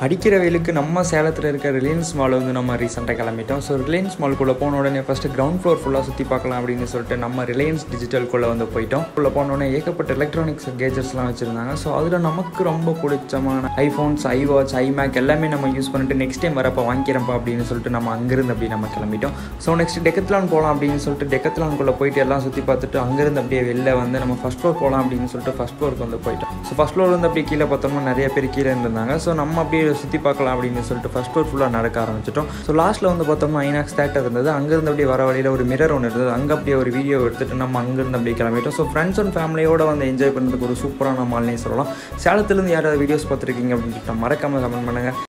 அடிக்கிற வெயிலுக்கு நம்ம சேலத்தில் இருக்க ரிலையன்ஸ் மால் வந்து நம்ம ரீசெண்டாக கிளம்பிட்டோம் ஸோ ரிலையன்ஸ் மால்குள்ளே போன உடனே ஃபஸ்ட்டு கிரவுண்ட் ஃப்ளோர் ஃபுல்லாக சுற்றி பார்க்கலாம் அப்படின்னு சொல்லிட்டு நம்ம ரிலையன்ஸ் டிஜிட்டல்குள்ளே வந்து போயிட்டோம் உள்ளே போன உடனே ஏகப்பட்ட எலக்ட்ரானிக்ஸ் கேஜெட்ஸ்லாம் வச்சுருந்தாங்க ஸோ அதில் நமக்கு ரொம்ப பிடிச்சமான ஐஃபோன்ஸ் ஐவாட்ச் ஐமேக் எல்லாமே நம்ம யூஸ் பண்ணிட்டு நெக்ஸ்ட் டைம் வரப்போ வாங்கிக்கிறப்பா அப்படின்னு சொல்லிட்டு நம்ம அங்கேருந்து அப்படி நம்ம கிளம்பிட்டோம் ஸோ நெக்ஸ்ட் டெக்கத்லான் போகலாம் அப்படின்னு சொல்லிட்டு டெக்கத்லான்குள்ளே போயிட்டு எல்லாம் சுற்றி பார்த்துட்டு அங்கேருந்து அப்படியே வெளில வந்து நம்ம ஃபஸ்ட் ஃப்ளோர் போகலாம் அப்படின்னு சொல்லிட்டு ஃபஸ்ட் ஃப்ளோருக்கு வந்து போயிட்டோம் ஸோ ஃபஸ்ட் ஃப்ளோர் வந்து அப்படியே கீழே பார்த்தோம்னா நிறைய பேர் கீழே இருந்திருந்தாங்க ஸோ நம்ம அப்படியே சுற்றி பார்க்கலாம் அப்படின்னு சொல்லிட்டு ஃபஸ்ட் ஃப்ளோர் ஃபுல்லாக நடக்க ஆரம்பிச்சிட்டோம் ஸோ லாஸ்ட்டில் வந்து பார்த்தோம்னா ஐநாக்ஸ் தேட்டர் இருந்தது அங்கேருந்து அப்படியே வர வழியில் ஒரு மிரர் ஒன்று இருந்தது அங்கே அப்படியே ஒரு வீடியோ எடுத்துட்டு நம்ம அங்கேருந்து அப்படியே கிளம்பிட்டோம் ஸோ ஃப்ரெண்ட்ஸ் அண்ட் ஃபேமிலியோட வந்து என்ஜாய் பண்ணுறதுக்கு ஒரு சூப்பரான மால்னே சொல்லலாம் சேலத்துலேருந்து யாராவது வீடியோஸ் பார்த்துருக்கீங்க அப்படின்னு சொல்லிட்டு மறக்காமல் கமெண்ட் பண்ணுங்கள்